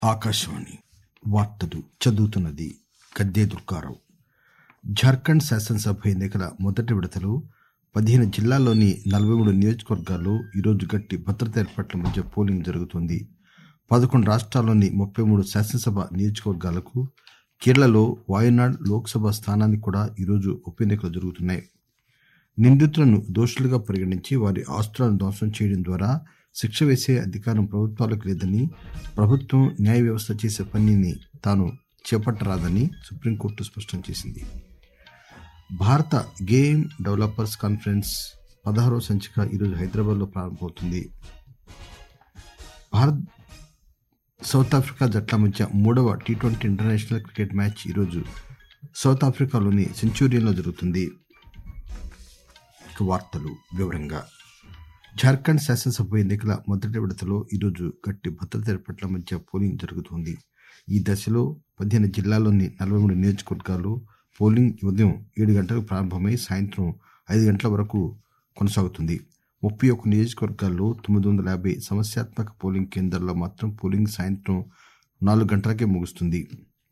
ఆకాశవాణి వార్తలు చదువుతున్నది గద్దే దుర్గారావు జార్ఖండ్ శాసనసభ ఎన్నికల మొదటి విడతలో పదిహేను జిల్లాల్లోని నలభై మూడు నియోజకవర్గాల్లో ఈరోజు గట్టి భద్రతా ఏర్పాట్ల మధ్య పోలింగ్ జరుగుతోంది పదకొండు రాష్ట్రాల్లోని ముప్పై మూడు శాసనసభ నియోజకవర్గాలకు కేరళలో వాయనాడ్ లోక్సభ స్థానానికి కూడా ఈరోజు ఉప ఎన్నికలు జరుగుతున్నాయి నిందితులను దోషులుగా పరిగణించి వారి ఆస్తులను ధ్వంసం చేయడం ద్వారా శిక్ష వేసే అధికారం ప్రభుత్వాలకు లేదని ప్రభుత్వం న్యాయ వ్యవస్థ చేసే పనిని తాను చేపట్టరాదని సుప్రీంకోర్టు స్పష్టం చేసింది భారత గేమ్ డెవలపర్స్ కాన్ఫరెన్స్ పదహారవ సంచిక ఈరోజు హైదరాబాద్లో ప్రారంభమవుతుంది భారత్ సౌత్ ఆఫ్రికా జట్ల మధ్య మూడవ T twenty international cricket match ఈరోజు సౌత్ ఆఫ్రికాలోని సెంచూరియన్లో జరుగుతుంది ఇక వార్తలు వివరంగా జార్ఖండ్ శాసనసభ ఎన్నికల మొదటి విడతలో ఈరోజు గట్టి భద్రతా ఏర్పాట్ల మధ్య పోలింగ్ జరుగుతోంది ఈ దశలో పదిహేను జిల్లాల్లోని నలభై మూడు నియోజకవర్గాల్లో పోలింగ్ ఉదయం ఏడు గంటలకు ప్రారంభమై సాయంత్రం ఐదు గంటల వరకు కొనసాగుతుంది ముప్పై ఒక్క నియోజకవర్గాల్లో తొమ్మిది వందల యాభై సమస్యాత్మక పోలింగ్ కేంద్రాల్లో మాత్రం పోలింగ్ సాయంత్రం నాలుగు గంటలకే ముగుస్తుంది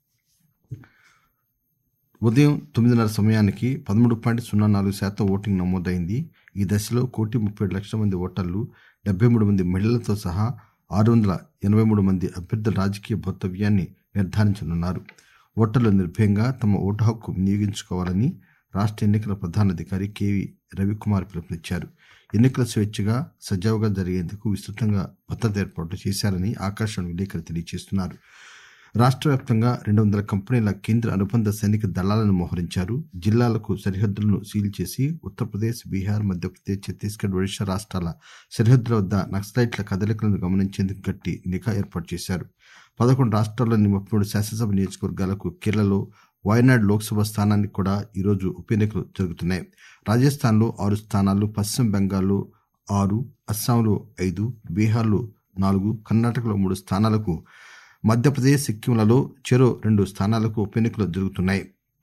ఉదయం తొమ్మిదిన్నర సమయానికి పదమూడు పాయింట్ సున్నా నాలుగు శాతం ఓటింగ్ నమోదైంది ఈ దశలో కోటి ముప్పై ఏడు లక్షల మంది ఓటర్లు డెబ్బై మూడు మంది మహిళలతో సహా ఆరు వందల ఎనభై మూడు మంది అభ్యర్థుల రాజకీయ భవితవ్యాన్ని నిర్ధారించనున్నారు ఓటర్లు నిర్భయంగా తమ ఓటు హక్కు వినియోగించుకోవాలని రాష్ట్ర ఎన్నికల ప్రధానాధికారి కెవి రవికుమార్ పిలుపునిచ్చారు ఎన్నికలు స్వేచ్ఛగా సజావుగా జరిగేందుకు విస్తృతంగా భద్రత ఏర్పాట్లు చేశారని ఆకాశవాణి విలేకరులు తెలియజేస్తున్నారు రాష్ట్ర వ్యాప్తంగా రెండు వందల కంపెనీల కేంద్ర అనుబంధ సైనిక దళాలను మోహరించారు జిల్లాలకు సరిహద్దులను సీల్ చేసి ఉత్తరప్రదేశ్ బీహార్ మధ్యప్రదేశ్ ఛత్తీస్గఢ్ ఒడిశా రాష్ట్రాల సరిహద్దుల వద్ద నక్సలైట్ల కదలికలను గమనించేందుకు గట్టి నిఘా ఏర్పాటు చేశారు పదకొండు రాష్ట్రాల్లోని ముప్పై మూడు శాసనసభ నియోజకవర్గాలకు కేరళలో వాయనాడ్ లోక్సభ స్థానానికి కూడా ఈరోజు ఉప ఎన్నికలు జరుగుతున్నాయి రాజస్థాన్లో ఆరు స్థానాలు పశ్చిమ బెంగాల్లో ఆరు అస్సాంలో ఐదు బీహార్లో నాలుగు కర్ణాటకలో మూడు స్థానాలకు మధ్యప్రదేశ్ సిక్కింలలో చెరో రెండు స్థానాలకు ఉప ఎన్నికలు జరుగుతున్నాయి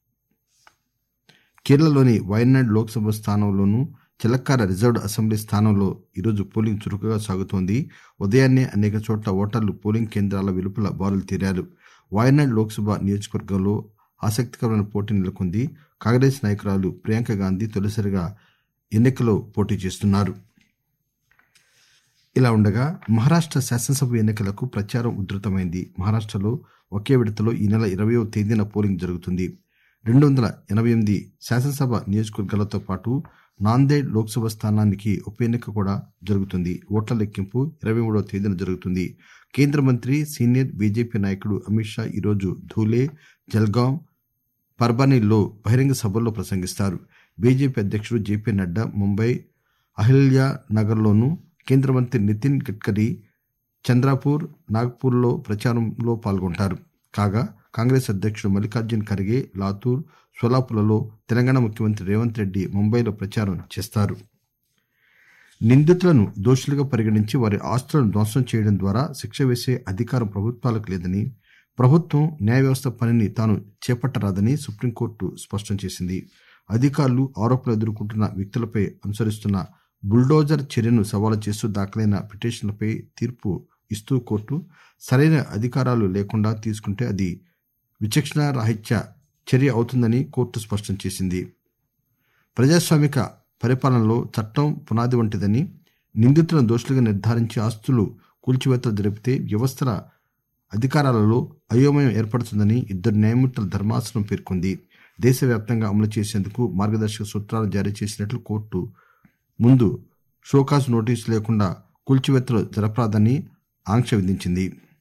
కేరళలోని వయనాడ్ లోక్సభ స్థానంలోనూ చిలక్కార రిజర్వ్డ్ అసెంబ్లీ స్థానంలో ఈరోజు పోలింగ్ చురుకుగా సాగుతోంది ఉదయాన్నే అనేక చోట్ల ఓటర్లు పోలింగ్ కేంద్రాల వెలుపల బారులు తీరారు వాయనాడ్ లోక్సభ నియోజకవర్గంలో ఆసక్తికరమైన పోటీ నెలకొంది కాంగ్రెస్ నాయకురాలు ప్రియాంక గాంధీ తొలిసారిగా ఎన్నికలో పోటీ చేస్తున్నారు ఇలా ఉండగా మహారాష్ట్ర శాసనసభ ఎన్నికలకు ప్రచారం ఉధృతమైంది మహారాష్ట్రలో ఒకే విడతలో ఈ నెల ఇరవయో తేదీన పోలింగ్ జరుగుతుంది రెండు వందల ఎనభై ఎనిమిది శాసనసభ నియోజకవర్గాలతో పాటు నాందేడ్ లోక్సభ స్థానానికి ఉప ఎన్నిక కూడా జరుగుతుంది ఓట్ల లెక్కింపు ఇరవై మూడవ తేదీన జరుగుతుంది కేంద్ర మంత్రి సీనియర్ బీజేపీ నాయకుడు అమిత్ షా ఈరోజు ధూలే జల్గాం పర్బానీల్లో బహిరంగ సభల్లో ప్రసంగిస్తారు బీజేపీ అధ్యక్షుడు జేపీ నడ్డా ముంబై అహిల్యా నగర్లోనూ కేంద్ర మంత్రి నితిన్ గడ్కరీ చంద్రాపూర్ నాగ్పూర్లో ప్రచారంలో పాల్గొంటారు కాగా కాంగ్రెస్ అధ్యక్షుడు మల్లికార్జున్ ఖర్గే లాతూర్ సోలాపుర్లలో తెలంగాణ ముఖ్యమంత్రి రేవంత్ రెడ్డి ముంబైలో ప్రచారం చేస్తారు నిందితులను దోషులుగా పరిగణించి వారి ఆస్తులను ధ్వంసం చేయడం ద్వారా శిక్ష వేసే అధికారం ప్రభుత్వాలకు లేదని ప్రభుత్వం న్యాయ వ్యవస్థ పనిని తాను చేపట్టరాదని సుప్రీంకోర్టు స్పష్టం చేసింది అధికారులు ఆరోపణలు ఎదుర్కొంటున్న వ్యక్తులపై అనుసరిస్తున్న బుల్డోజర్ చర్యను సవాలు చేస్తూ దాఖలైన పిటిషన్లపై తీర్పు ఇస్తూ కోర్టు సరైన అధికారాలు లేకుండా తీసుకుంటే అది విచక్షణ రాహిత్య చర్య అవుతుందని కోర్టు స్పష్టం చేసింది ప్రజాస్వామిక పరిపాలనలో చట్టం పునాది వంటిదని నిందితులను దోషులుగా నిర్ధారించి ఆస్తులు కూల్చివేతలు జరిపితే వ్యవస్థల అధికారాలలో అయోమయం ఏర్పడుతుందని ఇద్దరు న్యాయమూర్తుల ధర్మాసనం పేర్కొంది దేశవ్యాప్తంగా అమలు చేసేందుకు మార్గదర్శక సూత్రాలు జారీ చేసినట్లు కోర్టు ముందు షోకాజ్ నోటీసు లేకుండా కూల్చివేతలు జరపరాదని ఆంక్ష విధించింది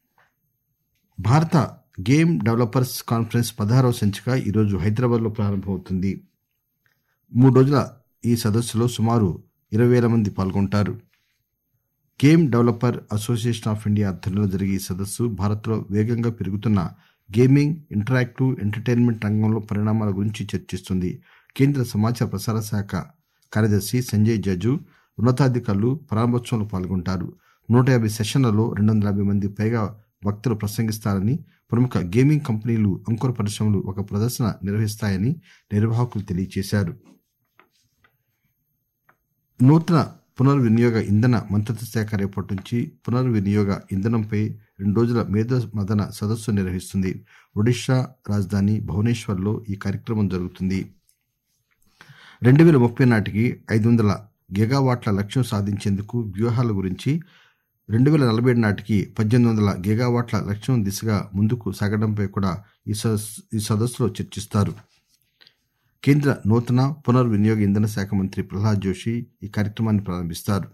భారత గేమ్ డెవలపర్స్ కాన్ఫరెన్స్ పదహారవ సంచిక ఈరోజు హైదరాబాద్లో ప్రారంభమవుతుంది మూడు రోజుల ఈ సదస్సులో సుమారు ఇరవై వేల మంది పాల్గొంటారు game developer association of India ఆధ్వర్యంలో జరిగే ఈ సదస్సు భారత్లో వేగంగా పెరుగుతున్న గేమింగ్ ఇంటరాక్టివ్ ఎంటర్టైన్మెంట్ రంగంలో పరిణామాల గురించి చర్చిస్తుంది కేంద్ర సమాచార ప్రసార శాఖ కార్యదర్శి సంజయ్ జజు ఉన్నతాధికారులు ప్రారంభోత్సవంలో పాల్గొంటారు నూట యాభై సెషన్లలో రెండు వందల యాభై మంది పైగా వక్తలు ప్రసంగిస్తారని ప్రముఖ గేమింగ్ కంపెనీలు అంకుర పరిశ్రమలు ఒక ప్రదర్శన నిర్వహిస్తాయని నిర్వాహకులు తెలియజేశారు నూతన పునర్వినియోగ ఇంధన మంత్రిత్వ శాఖ రేపటి నుంచి పునర్వినియోగ ఇంధనంపై రెండు రోజుల మేధో మదన సదస్సు నిర్వహిస్తుంది ఒడిషా రాజధాని భువనేశ్వర్లో ఈ కార్యక్రమం జరుగుతుంది రెండు వేల ముప్పై నాటికి ఐదు వందల గిగావాట్ల లక్ష్యం సాధించేందుకు వ్యూహాల గురించి రెండు వేల నలభై ఏడు నాటికి పద్దెనిమిది వందల గిగావాట్ల లక్ష్యం దిశగా ముందుకు సాగడంపై కూడా ఈ సదస్సు ఈ సదస్సులో చర్చిస్తారు కేంద్ర నూతన పునర్వినియోగ ఇంధన శాఖ మంత్రి ప్రహ్లాద్ జోషి ఈ కార్యక్రమాన్ని ప్రారంభిస్తారు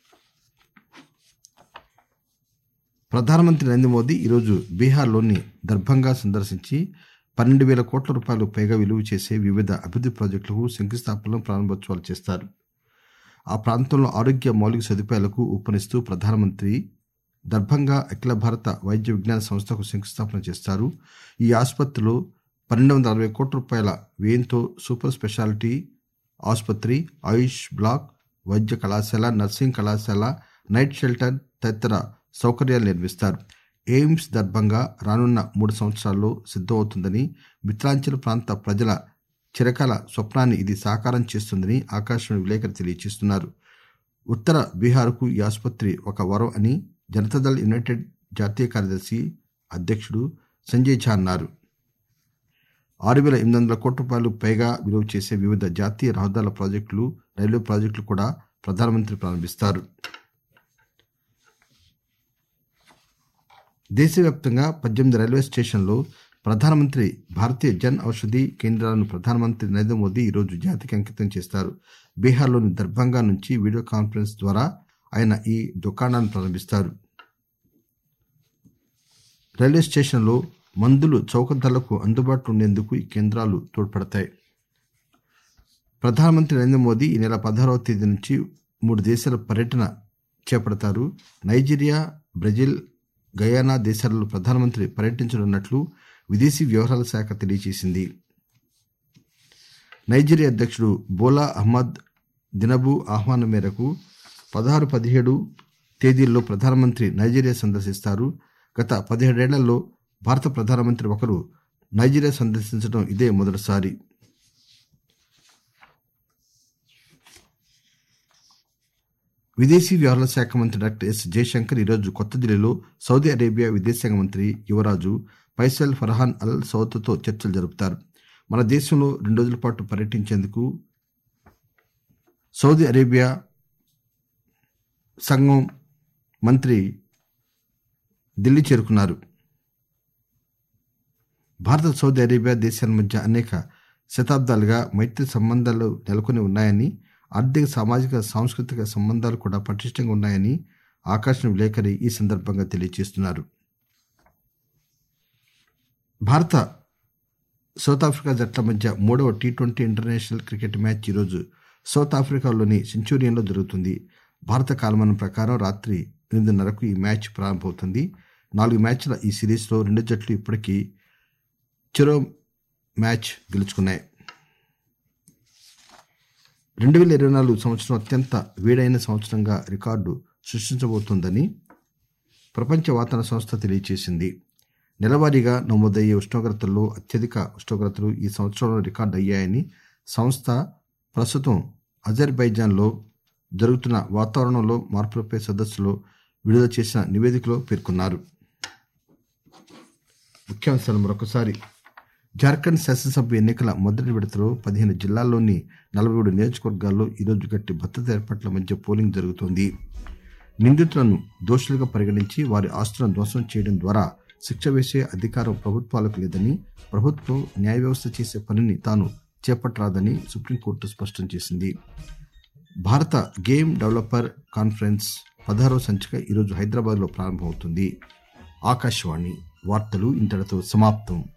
ప్రధానమంత్రి నరేంద్ర మోదీ ఈరోజు బీహార్లోని దర్భంగా సందర్శించి పన్నెండు వేల కోట్ల రూపాయలు పైగా విలువ చేసే వివిధ అభివృద్ది ప్రాజెక్టులకు శంకుస్థాపనలు ప్రారంభోత్సవాలు చేస్తారు ఆ ప్రాంతంలో ఆరోగ్య మౌలిక సదుపాయాలకు ఊపనిస్తూ ప్రధానమంత్రి దర్భంగా అఖిల భారత వైద్య విజ్ఞాన సంస్థకు శంకుస్థాపన చేస్తారు ఈ ఆసుపత్రిలో పన్నెండు వందల అరవై కోట్ల రూపాయల వ్యయంతో సూపర్ స్పెషాలిటీ ఆసుపత్రి ఆయుష్ బ్లాక్ వైద్య కళాశాల నర్సింగ్ కళాశాల నైట్ షెల్టర్ తదితర సౌకర్యాలు నిర్మిస్తారు ఎయిమ్స్ దర్భంగా రానున్న మూడు సంవత్సరాల్లో సిద్దమవుతుందని మిత్రాంచల్ ప్రాంత ప్రజల చిరకాల స్వప్నాన్ని ఇది సాకారం చేస్తుందని ఆకాశవాణి విలేకరి తెలియజేస్తున్నారు ఉత్తర బీహార్కు ఈ ఆసుపత్రి ఒక వరం అని జనతాదళ్ యునైటెడ్ జాతీయ కార్యదర్శి అధ్యక్షుడు సంజయ్ ఝా అన్నారు ఆరు వేల ఎనిమిది వందల కోట్ల రూపాయలు పైగా విలువ చేసే వివిధ జాతీయ రహదారుల ప్రాజెక్టులు రైల్వే ప్రాజెక్టులు కూడా ప్రధానమంత్రి ప్రారంభిస్తారు దేశవ్యాప్తంగా పద్దెనిమిది రైల్వే స్టేషన్లో ప్రధానమంత్రి భారతీయ జన్ ఔషధి కేంద్రాలను ప్రధానమంత్రి నరేంద్ర మోదీ ఈరోజు జాతికి అంకితం చేస్తారు బీహార్లోని దర్భంగా నుంచి వీడియో కాన్ఫరెన్స్ ద్వారా ఆయన ఈ దుకాణాలను ప్రారంభిస్తారు రైల్వే స్టేషన్లో మందులు చౌకధరలకు అందుబాటులో ఉండేందుకు ఈ కేంద్రాలు తోడ్పడతాయి ప్రధానమంత్రి నరేంద్ర మోదీ ఈ నెల పదహారవ తేదీ నుంచి మూడు దేశాల పర్యటన చేపడతారు నైజీరియా బ్రెజిల్ గయానా దేశాలలో ప్రధానమంత్రి పర్యటించనున్నట్లు విదేశీ వ్యవహారాల శాఖ తెలియజేసింది నైజీరియా అధ్యక్షుడు బోలా అహ్మద్ దినబు ఆహ్వానం మేరకు పదహారు పదిహేడు తేదీల్లో ప్రధానమంత్రి నైజీరియా సందర్శిస్తారు గత పదిహేడేళ్లలో భారత ప్రధానమంత్రి ఒకరు నైజీరియా సందర్శించడం ఇదే మొదటిసారి విదేశీ వ్యవహారాల శాఖ మంత్రి డాక్టర్ ఎస్ జయశంకర్ ఈరోజు కొత్త ఢిల్లీలో సౌదీ అరేబియా విదేశాంగ మంత్రి యువరాజు ఫైసల్ ఫర్హాన్ అల్ సౌద్తో చర్చలు జరుపుతారు మన దేశంలో రెండు రోజుల పాటు పర్యటించేందుకు సౌదీ అరేబియా సంఘం మంత్రి ఢిల్లీ చేరుకున్నారు భారత సౌదీ అరేబియా దేశాల మధ్య అనేక శతాబ్దాలుగా మైత్రి సంబంధాలు నెలకొని ఉన్నాయని ఆర్థిక సామాజిక సాంస్కృతిక సంబంధాలు కూడా పటిష్టంగా ఉన్నాయని ఆకాశం విలేకరి ఈ సందర్భంగా తెలియజేస్తున్నారు భారత సౌత్ ఆఫ్రికా జట్ల మధ్య మూడవ T twenty international cricket match ఈరోజు సౌత్ ఆఫ్రికాలోని సెంచురియన్లో జరుగుతుంది భారత కాలమానం ప్రకారం రాత్రి ఎనిమిదిన్నరకు ఈ మ్యాచ్ ప్రారంభమవుతుంది నాలుగు మ్యాచ్ల ఈ సిరీస్లో రెండు జట్లు ఇప్పటికీ చెరో మ్యాచ్ గెలుచుకున్నాయి రెండు వేల ఇరవై నాలుగు సంవత్సరం అత్యంత వేడైన సంవత్సరంగా రికార్డు సృష్టించబోతోందని ప్రపంచ వాతావరణ సంస్థ తెలియజేసింది నెలవారీగా నమోదయ్యే ఉష్ణోగ్రతల్లో అత్యధిక ఉష్ణోగ్రతలు ఈ సంవత్సరంలో రికార్డు అయ్యాయని సంస్థ ప్రస్తుతం అజర్బైజాన్లో జరుగుతున్న వాతావరణంలో మార్పులపై సదస్సులో విడుదల చేసిన నివేదికలో పేర్కొన్నారు ముఖ్యాంశాలు మరొకసారి జార్ఖండ్ శాసనసభ ఎన్నికల మొదటి విడతలో పదిహేను జిల్లాల్లోని నలభై ఏడు నియోజకవర్గాల్లో ఈరోజు గట్టి భద్రత ఏర్పాట్ల మధ్య పోలింగ్ జరుగుతోంది నిందితులను దోషులుగా పరిగణించి వారి ఆస్తులను ధ్వంసం చేయడం ద్వారా శిక్ష వేసే అధికారం ప్రభుత్వాలకు లేదని ప్రభుత్వం న్యాయ వ్యవస్థ చేసే పనిని తాను చేపట్టరాదని సుప్రీంకోర్టు స్పష్టం చేసింది భారత గేమ్ డెవలపర్ కాన్ఫరెన్స్ పదహారవ సంచిక ఈరోజు హైదరాబాద్లో ప్రారంభమవుతుంది ఆకాశవాణి వార్తలు ఇంతటితో సమాప్తం